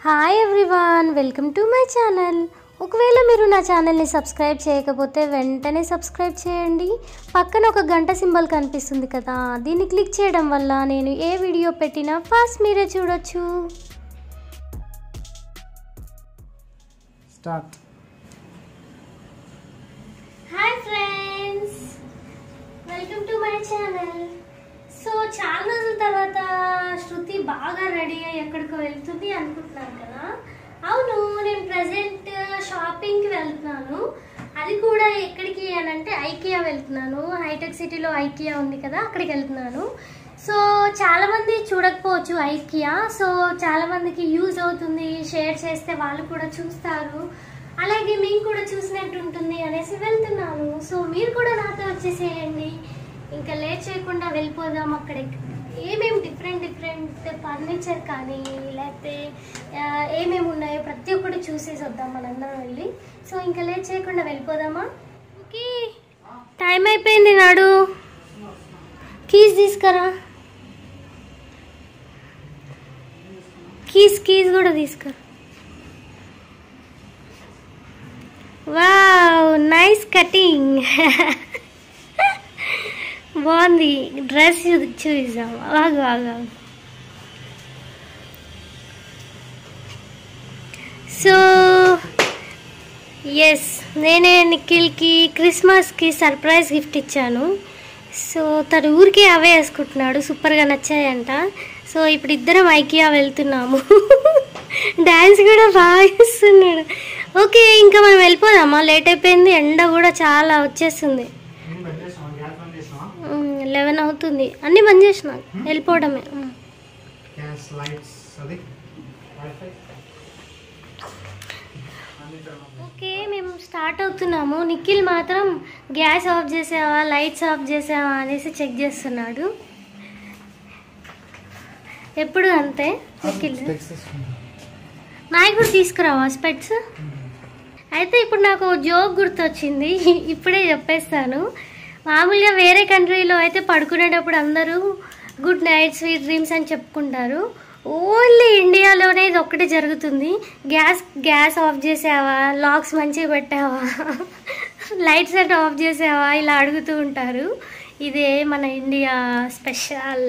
Hi everyone welcome to my channel ఒకవేళ మీరు నా ఛానల్ని సబ్స్క్రైబ్ చేయకపోతే వెంటనే సబ్స్క్రైబ్ చేయండి పక్కన ఒక గంట సింబల్ కనిపిస్తుంది కదా దీన్ని క్లిక్ చేయడం వల్ల నేను ఏ వీడియో పెట్టినా ఫస్ట్ మీరే చూడొచ్చు start hi friends welcome to my channel so చాలా రోజుల తర్వాత శృతి బాగా రెడీ అయ్యి ఎక్కడికో వెళ్తుంది అనుకుంటున్నాను కదా అవును నేను ప్రజెంట్ షాపింగ్కి వెళ్తున్నాను అది కూడా ఎక్కడికి అని అంటే ఐకియా వెళ్తున్నాను హైటెక్ సిటీలో ఐకియా ఉంది కదా అక్కడికి వెళ్తున్నాను సో చాలామంది చూడకపోవచ్చు ఐకియా సో చాలామందికి యూజ్ అవుతుంది షేర్ చేస్తే వాళ్ళు కూడా చూస్తారు అలాగే మేము కూడా చూసినట్టు ఉంటుంది అనేసి వెళ్తున్నాను సో మీరు కూడా నాతో వచ్చేసేయండి ఇంకా లేట్ చేయకుండా వెళ్ళిపోదాం అక్కడ ఏమేమి డిఫరెంట్ డిఫరెంట్ ఫర్నిచర్ కానీ లేకపోతే ఆ, ఏమేమి ఉన్నాయో ప్రతి ఒక్కటి చూసేసి వద్దాం మనందరం వెళ్ళి సో ఇంకా లేట్ చేయకుండా వెళ్ళిపోదామా ఓకే టైం అయిపోయింది నాడు కీస్ తీసుకురా కీస్ కీస్ కూడా తీసుకురా వావ్ నైస్ కటింగ్ బాగుంది డ్రెస్ చూసాం ఆగు ఆగు ఆగు. సో ఎస్ నేనే నిఖిల్కి క్రిస్మస్కి సర్ప్రైజ్ గిఫ్ట్ ఇచ్చాను సో తను ఊరికే అవే వేసుకుంటున్నాడు సూపర్గా నచ్చాయంట సో ఇప్పుడు ఇద్దరం ఐకియా వెళ్తున్నాము డ్యాన్స్ కూడా బాగా ఇస్తున్నాడు ఓకే ఇంకా మనం వెళ్ళిపోదామా లేట్ అయిపోయింది ఎండ కూడా చాలా వచ్చేస్తుంది లెవెన్ అవుతుంది అన్నీ బంద్ చేసిన వెళ్ళిపోవడమే ఉమ్. గ్యాస్ లైట్స్ అది వైఫై ఓకే మేము స్టార్ట్ అవుతున్నాము నిఖిల్ మాత్రం గ్యాస్ ఆఫ్ చేసావా లైట్స్ ఆఫ్ చేసావా అనేసి చెక్ చేస్తున్నాడు ఎప్పుడు అంతే నిఖిల్ నాయకు కూడా తీసుకురావా స్పెట్స్ అయితే ఇప్పుడు నాకు జోక్ గుర్తొచ్చింది ఇప్పుడే చెప్పేస్తాను మామూలుగా వేరే కంట్రీలో అయితే పడుకునేటప్పుడు అందరూ గుడ్ నైట్ స్వీట్ డ్రీమ్స్ అని చెప్పుకుంటారు ఓన్లీ ఇండియాలోనే ఇది ఒక్కటే జరుగుతుంది గ్యాస్ గ్యాస్ ఆఫ్ చేసావా లాక్స్ మంచిగా పెట్టావా లైట్స్ అండ్ ఆఫ్ చేసావా ఇలా అడుగుతూ ఉంటారు ఇదే మన ఇండియా స్పెషల్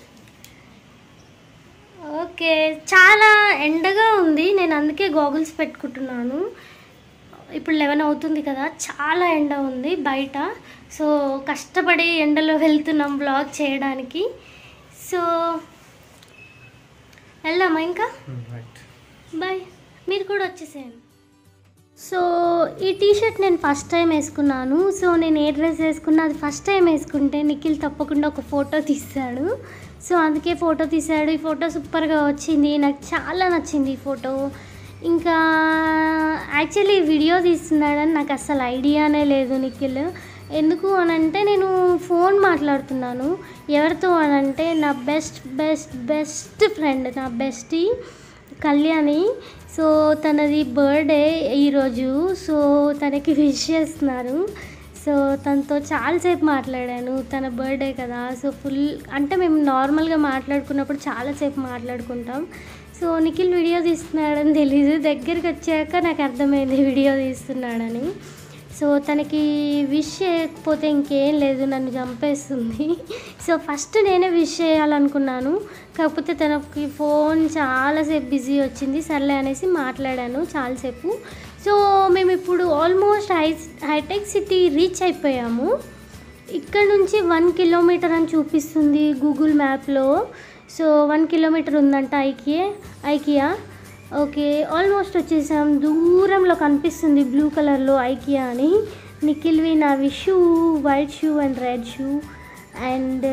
ఓకే చాలా ఎండగా ఉంది నేను అందుకే గోగుల్స్ పెట్టుకుంటున్నాను ఇప్పుడు లెవెన్ అవుతుంది కదా చాలా ఎండ ఉంది బయట సో కష్టపడి ఎండలో వెళ్తున్నాం బ్లాగ్ చేయడానికి సో వెళ్దామా ఇంకా రైట్ బాయ్ మీరు కూడా వచ్చేసేయండి సో ఈ టీషర్ట్ నేను ఫస్ట్ టైం వేసుకున్నాను సో నేను ఏ డ్రెస్ వేసుకున్నా అది ఫస్ట్ టైం వేసుకుంటే నిఖిల్ తప్పకుండా ఒక ఫోటో తీస్తాడు సో అందుకే ఫోటో తీశాడు ఈ ఫోటో సూపర్గా వచ్చింది నాకు చాలా నచ్చింది ఈ ఫోటో ఇంకా యాక్చువల్లీ వీడియో తీస్తున్నాడని నాకు అసలు ఐడియానే లేదు నిఖిల్ ఎందుకు అని అంటే నేను ఫోన్ మాట్లాడుతున్నాను ఎవరితో అని అంటే నా బెస్ట్ బెస్ట్ బెస్ట్ ఫ్రెండ్ నా బెస్టీ కళ్యాణి సో తనది బర్త్డే ఈరోజు సో తనకి విష్ చేస్తున్నారు సో తనతో చాలాసేపు మాట్లాడాను తన బర్త్డే కదా సో ఫుల్ అంటే మేము నార్మల్గా మాట్లాడుకున్నప్పుడు చాలాసేపు మాట్లాడుకుంటాం సో నిఖిల్ వీడియో తీస్తున్నాడని తెలీదు దగ్గరికి వచ్చాక నాకు అర్థమైంది వీడియో తీస్తున్నాడని సో తనకి విష్ చేయకపోతే ఇంకేం లేదు నన్ను చంపేస్తుంది సో ఫస్ట్ నేనే విష్ చేయాలనుకున్నాను కాకపోతే తనకి ఫోన్ చాలాసేపు బిజీ వచ్చింది సర్లే అనేసి మాట్లాడాను చాలాసేపు సో మేము ఇప్పుడు almost hi hitech city reach అయిపోయాము ఇక్కడ నుంచి వన్ కిలోమీటర్ అని చూపిస్తుంది గూగుల్ మ్యాప్లో సో వన్ కిలోమీటర్ ఉందంట ఐకియా ఐకియా ఓకే ఆల్మోస్ట్ వచ్చేసాం దూరంలో కనిపిస్తుంది బ్లూ కలర్లో ఐకియా అని నిఖిల్వి నావి shoe white shoe and red shoe and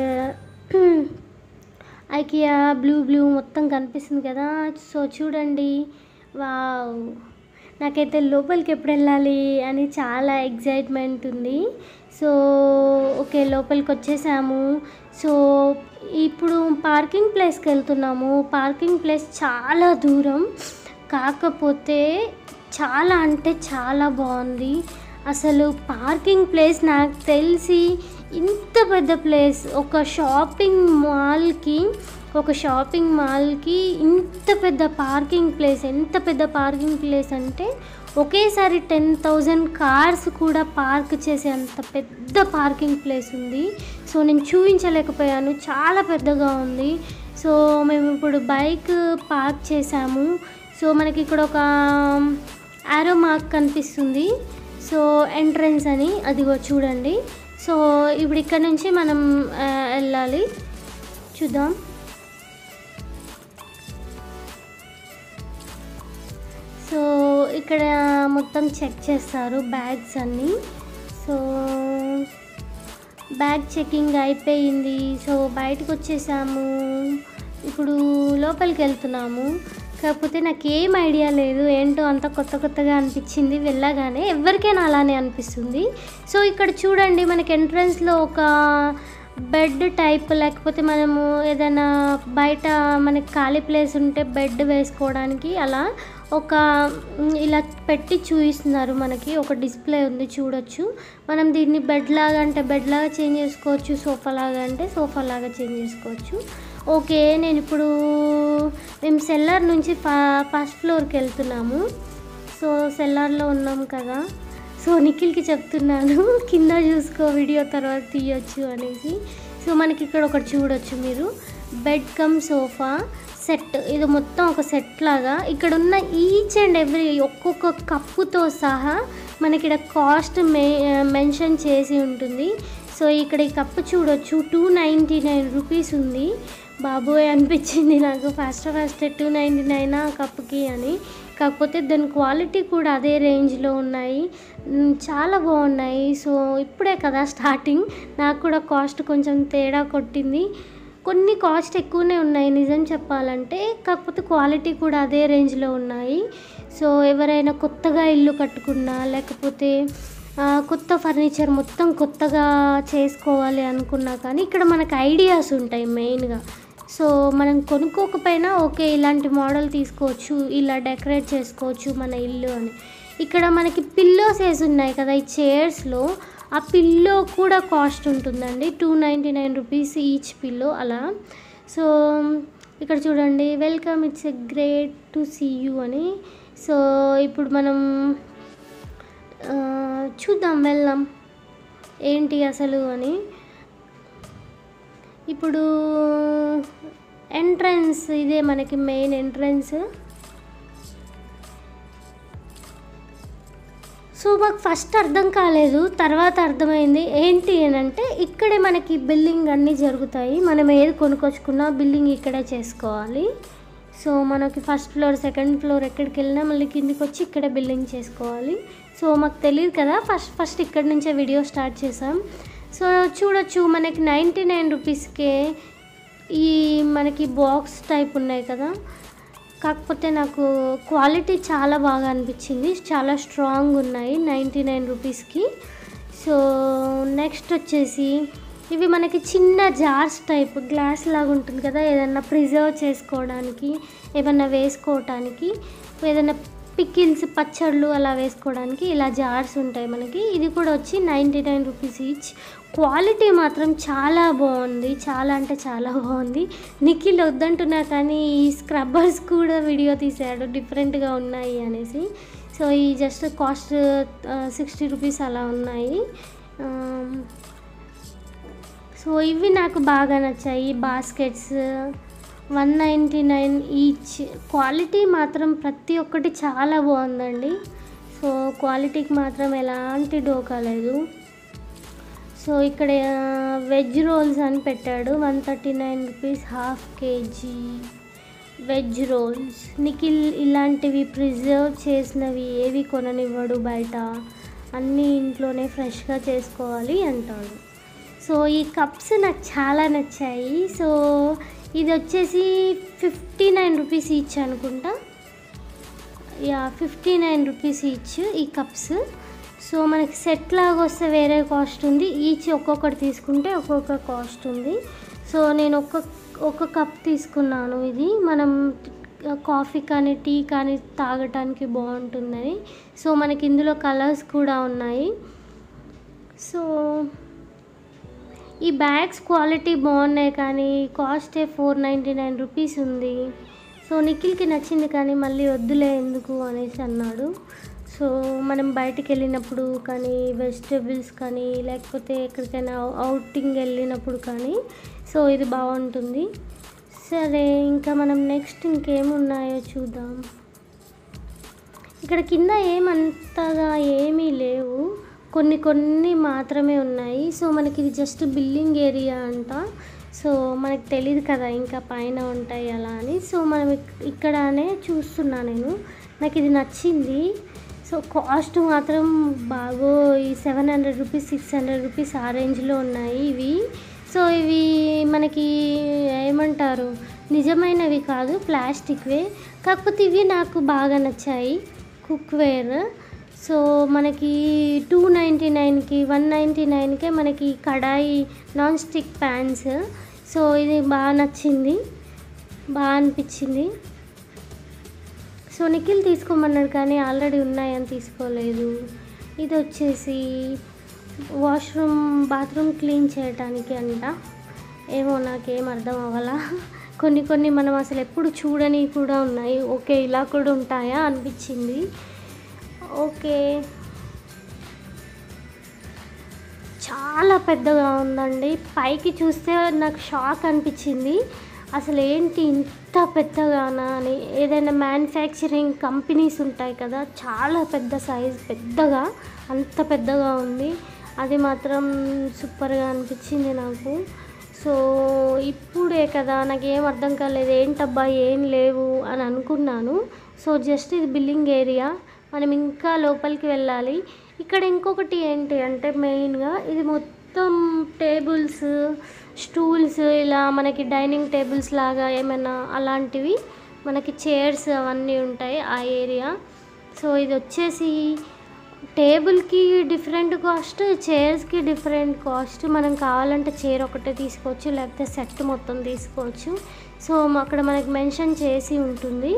IKEA blue blue మొత్తం కనిపిస్తుంది కదా సో చూడండి వావ్ నాకైతే లోపలికి ఎప్పుడు వెళ్ళాలి అని చాలా ఎగ్జైట్మెంట్ ఉంది సో ఓకే లోపలికి వచ్చేసాము సో ఇప్పుడు పార్కింగ్ ప్లేస్కి వెళ్తున్నాము పార్కింగ్ ప్లేస్ చాలా దూరం కాకపోతే చాలా అంటే చాలా బాగుంది అసలు పార్కింగ్ ప్లేస్ నాకు తెలిసి ఇంత పెద్ద ప్లేస్ ఒక షాపింగ్ మాల్కి ఒక షాపింగ్ మాల్కి ఇంత పెద్ద పార్కింగ్ ప్లేస్ ఎంత పెద్ద పార్కింగ్ ప్లేస్ అంటే ఒకేసారి టెన్ థౌజండ్ కార్స్ కూడా పార్క్ చేసే అంత పెద్ద పార్కింగ్ ప్లేస్ ఉంది సో నేను చూపించలేకపోయాను చాలా పెద్దగా ఉంది సో మేము ఇప్పుడు బైక్ పార్క్ చేసాము సో మనకి ఇక్కడ ఒక ఆరో మార్క్ కనిపిస్తుంది సో ఎంట్రన్స్ అని అదిగో చూడండి సో ఇప్పుడు ఇక్కడ నుంచి మనం ఆ, వెళ్ళాలి చూద్దాం సో ఇక్కడ మొత్తం చెక్ చేస్తారు బ్యాగ్స్ అన్నీ సో బ్యాగ్ చెకింగ్ అయిపోయింది సో బయటకు వచ్చేసాము ఇప్పుడు లోపలికి వెళ్తున్నాము కాకపోతే నాకు ఏం ఐడియా లేదు ఏంటో అంత కొత్త కొత్తగా అనిపించింది వెళ్ళగానే ఎవరికైనా అలానే అనిపిస్తుంది సో ఇక్కడ చూడండి మనకి ఎంట్రన్స్లో ఒక బెడ్ టైప్ లేకపోతే మనము ఏదైనా బయట మనకి ఖాళీ ప్లేస్ ఉంటే బెడ్ వేసుకోవడానికి అలా ఒక మ్, ఇలా పెట్టి చూపిస్తున్నారు మనకి ఒక డిస్ప్లే ఉంది చూడొచ్చు మనం దీన్ని బెడ్ లాగా అంటే బెడ్ లాగా చేంజ్ చేసుకోవచ్చు సోఫా లాగా అంటే సోఫా లాగా చేంజ్ చేసుకోవచ్చు ఓకే నేను ఇప్పుడు మేము సెల్లర్ నుంచి ఫా ఫస్ట్ ఫ్లోర్కి వెళ్తున్నాము సో సెల్లార్లో ఉన్నాం కదా సో నిఖిల్కి చెప్తున్నాను కింద చూసుకో వీడియో తర్వాత తీయొచ్చు అనేసి సో మనకి ఇక్కడ ఒకటి చూడొచ్చు మీరు బెడ్ కమ్ సోఫా సెట్ ఇది మొత్తం ఒక సెట్ లాగా ఇక్కడ ఉన్న ఈచ్ అండ్ ఎవ్రీ ఒక్కొక్క కప్పుతో సహా మనకి ఇక్కడ కాస్ట్ మే మెన్షన్ చేసి ఉంటుంది సో ఇక్కడ ఈ కప్పు చూడొచ్చు టూ నైంటీ నైన్ రూపీస్ ఉంది బాబోయ్ అనిపించింది నాకు first first two ninety nine ఆ కప్పుకి అని కాకపోతే దాని క్వాలిటీ కూడా అదే రేంజ్లో ఉన్నాయి మ్, చాలా బాగున్నాయి సో ఇప్పుడే కదా స్టార్టింగ్ నాకు కూడా కాస్ట్ కొంచెం తేడా కొట్టింది కొన్ని కాస్ట్ ఎక్కువనే ఉన్నాయి నిజం చెప్పాలంటే కాకపోతే క్వాలిటీ కూడా అదే రేంజ్లో ఉన్నాయి సో ఎవరైనా కొత్తగా ఇల్లు కట్టుకున్నా లేకపోతే ఆ, కొత్త ఫర్నిచర్ మొత్తం కొత్తగా చేసుకోవాలి అనుకున్నా కానీ ఇక్కడ మనకు ఐడియాస్ ఉంటాయి మెయిన్గా సో మనం కొనుక్కోకపోయినా ఓకే ఇలాంటి మోడల్ తీసుకోవచ్చు ఇలా డెకరేట్ చేసుకోవచ్చు మన ఇల్లు అని ఇక్కడ మనకి పిల్లోస్ వేసి ఉన్నాయి కదా ఈ చైర్స్లో ఆ పిల్లో కూడా కాస్ట్ ఉంటుందండి two ninety nine rupees each pillow అలా సో ఇక్కడ చూడండి welcome it's a great to see you అని సో ఇప్పుడు మనం ఆ, చూద్దాం వెళ్దాం ఏంటి అసలు అని ఇప్పుడు ఎంట్రన్స్ ఇదే మనకి మెయిన్ ఎంట్రన్స్ సో మాకు ఫస్ట్ అర్థం కాలేదు తర్వాత అర్థమైంది ఏంటి అని అంటే ఇక్కడే మనకి బిల్లింగ్ అన్నీ జరుగుతాయి మనం ఏది కొనుక్కొచ్చుకున్నా బిల్లింగ్ ఇక్కడే చేసుకోవాలి సో మనకి ఫస్ట్ ఫ్లోర్ సెకండ్ ఫ్లోర్ ఎక్కడికి వెళ్ళినా మళ్ళీ కిందికి వచ్చి ఇక్కడే బిల్లింగ్ చేసుకోవాలి సో మాకు తెలియదు కదా ఫస్ట్ ఫస్ట్ ఇక్కడ నుంచే వీడియో స్టార్ట్ చేసాం సో చూడొచ్చు మనకి నైంటీ నైన్ రూపీస్కే ఈ మనకి బాక్స్ టైప్ ఉన్నాయి కదా కాకపోతే నాకు క్వాలిటీ చాలా బాగా అనిపించింది చాలా స్ట్రాంగ్ ఉన్నాయి నైంటీ నైన్ రూపీస్కి సో నెక్స్ట్ వచ్చేసి ఇవి మనకి చిన్న జార్స్ టైప్ గ్లాస్ లాగా ఉంటుంది కదా ఏదన్నా ప్రిజర్వ్ చేసుకోవడానికి ఏమన్నా వేసుకోవటానికి ఏదైనా పికిల్స్ పచ్చళ్ళు అలా వేసుకోవడానికి ఇలా జార్స్ ఉంటాయి మనకి ఇది కూడా వచ్చి ninety nine rupees each quality మాత్రం చాలా బాగుంది చాలా అంటే చాలా బాగుంది నిఖిల్ వద్దంటున్నా కానీ ఈ స్క్రబ్బర్స్ కూడా వీడియో తీసాడు డిఫరెంట్గా ఉన్నాయి అనేసి సో ఈ జస్ట్ కాస్ట్ సిక్స్టీ రూపీస్ అలా ఉన్నాయి ఆమ్, సో ఇవి నాకు బాగా నచ్చాయి baskets one ninety nine each quality మాత్రం ప్రతి ఒక్కటి చాలా బాగుందండి సో క్వాలిటీకి మాత్రం ఎలాంటి డోకా లేదు సో ఇక్కడ వెజ్ రోల్స్ అని పెట్టాడు one thirty nine rupees half KG veg rolls Nikhil ఇలాంటివి ప్రిజర్వ్ చేసినవి ఏవి కొననివ్వడు బయట అన్నీ ఇంట్లోనే ఫ్రెష్గా చేసుకోవాలి అంటాడు సో ఈ కప్స్ నాకు చాలా నచ్చాయి సో ఇది వచ్చేసి ఫిఫ్టీ నైన్ రూపీస్ ఈచ్ అనుకుంటా yeah fifty nine rupees each ఈ కప్స్ సో మనకి సెట్ లాగా వస్తే వేరే కాస్ట్ ఉంది ఈచ్ ఒక్కొక్కటి తీసుకుంటే ఒక్కొక్క కాస్ట్ ఉంది సో నేను ఒక్క ఒక కప్ తీసుకున్నాను ఇది మనం కాఫీ కానీ టీ కానీ తాగటానికి బాగుంటుందని సో మనకి ఇందులో కలర్స్ కూడా ఉన్నాయి సో ఈ బ్యాగ్స్ క్వాలిటీ బాగున్నాయి కానీ కాస్టే ఫోర్ నైంటీ నైన్ రూపీస్ ఉంది సో నిఖిల్కి నచ్చింది కానీ మళ్ళీ వద్దులే ఎందుకు అనేసి అన్నాడు సో మనం బయటికి వెళ్ళినప్పుడు కానీ వెజిటేబుల్స్ కానీ లేకపోతే ఎక్కడికైనా అవుటింగ్ వెళ్ళినప్పుడు కానీ సో ఇది బాగుంటుంది సరే ఇంకా మనం నెక్స్ట్ ఇంకేమున్నాయో చూద్దాం ఇక్కడ కింద ఏమంతగా ఏమీ లేవు కొన్ని కొన్ని మాత్రమే ఉన్నాయి సో మనకి ఇది జస్ట్ బిల్డింగ్ ఏరియా అంట సో మనకి తెలియదు కదా ఇంకా పైన ఉంటాయి అలా అని సో మనం ఇక్- ఇక్కడనే చూస్తున్నా నేను నాకు ఇది నచ్చింది సో కాస్ట్ మాత్రం బాగో ఈ seven hundred rupees six hundred rupees ఆ రేంజ్లో ఉన్నాయి ఇవి సో ఇవి మనకి ఏమంటారు నిజమైనవి కాదు ప్లాస్టిక్వే కాకపోతే ఇవి నాకు బాగా నచ్చాయి కుక్వేర్ సో మనకి టూ నైంటీ నైన్కి వన్ నైంటీ నైన్కే మనకి kadai non stick pans so ఇది బాగా నచ్చింది బాగా అనిపించింది సో నిఖిల్ తీసుకోమన్నాడు కానీ ఆల్రెడీ ఉన్నాయని తీసుకోలేదు ఇది వచ్చేసి వాష్రూమ్ బాత్రూమ్ క్లీన్ చేయడానికి అంట ఏమో నాకేం అర్థం అవ్వాలా కొన్ని కొన్ని మనం అసలు ఎప్పుడు చూడని కూడా ఉన్నాయి ఓకే ఇలా కూడా ఉంటాయా అనిపించింది ఓకే చాలా పెద్దగా ఉందండి పైకి చూస్తే నాకు షాక్ అనిపించింది అసలు ఏంటి ఇంత పెద్దగానా అని ఏదైనా మ్యానుఫ్యాక్చరింగ్ కంపెనీస్ ఉంటాయి కదా చాలా పెద్ద సైజ్ పెద్దగా అంత పెద్దగా ఉంది అది మాత్రం సూపర్గా అనిపించింది నాకు సో ఇప్పుడే కదా నాకు ఏం అర్థం కాలేదు ఏంటబ్బా ఏం లేవు అని అనుకున్నాను సో జస్ట్ ఇది బిల్లింగ్ ఏరియా మనం ఇంకా లోపలికి వెళ్ళాలి ఇక్కడ ఇంకొకటి ఏంటి అంటే మెయిన్గా ఇది మొత్తం టేబుల్స్ స్టూల్స్ ఇలా మనకి డైనింగ్ టేబుల్స్ లాగా ఏమైనా అలాంటివి మనకి చైర్స్ అవన్నీ ఉంటాయి ఆ ఏరియా సో ఇది వచ్చేసి టేబుల్కి డిఫరెంట్ కాస్ట్ చైర్స్కి డిఫరెంట్ కాస్ట్ మనం కావాలంటే చైర్ ఒకటే తీసుకోవచ్చు లేకపోతే సెట్ మొత్తం తీసుకోవచ్చు సో అక్కడ మనకి మెన్షన్ చేసి ఉంటుంది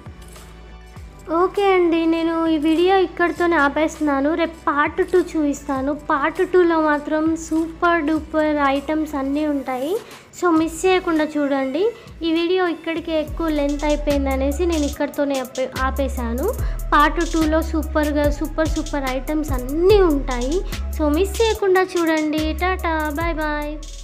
ఓకే అండి నేను ఈ వీడియో ఇక్కడితోనే ఆపేస్తున్నాను రేపు పార్ట్ టూ చూపిస్తాను పార్ట్ టూలో మాత్రం సూపర్ డూపర్ ఐటమ్స్ అన్నీ ఉంటాయి సో మిస్ చేయకుండా చూడండి ఈ వీడియో ఇక్కడికే ఎక్కువ లెంత్ అయిపోయింది అనేసి నేను ఇక్కడితోనే ఆపే ఆపేశాను పార్ట్ టూలో సూపర్గా సూపర్ సూపర్ ఐటమ్స్ అన్నీ ఉంటాయి సో మిస్ చేయకుండా చూడండి టాటా బాయ్ బాయ్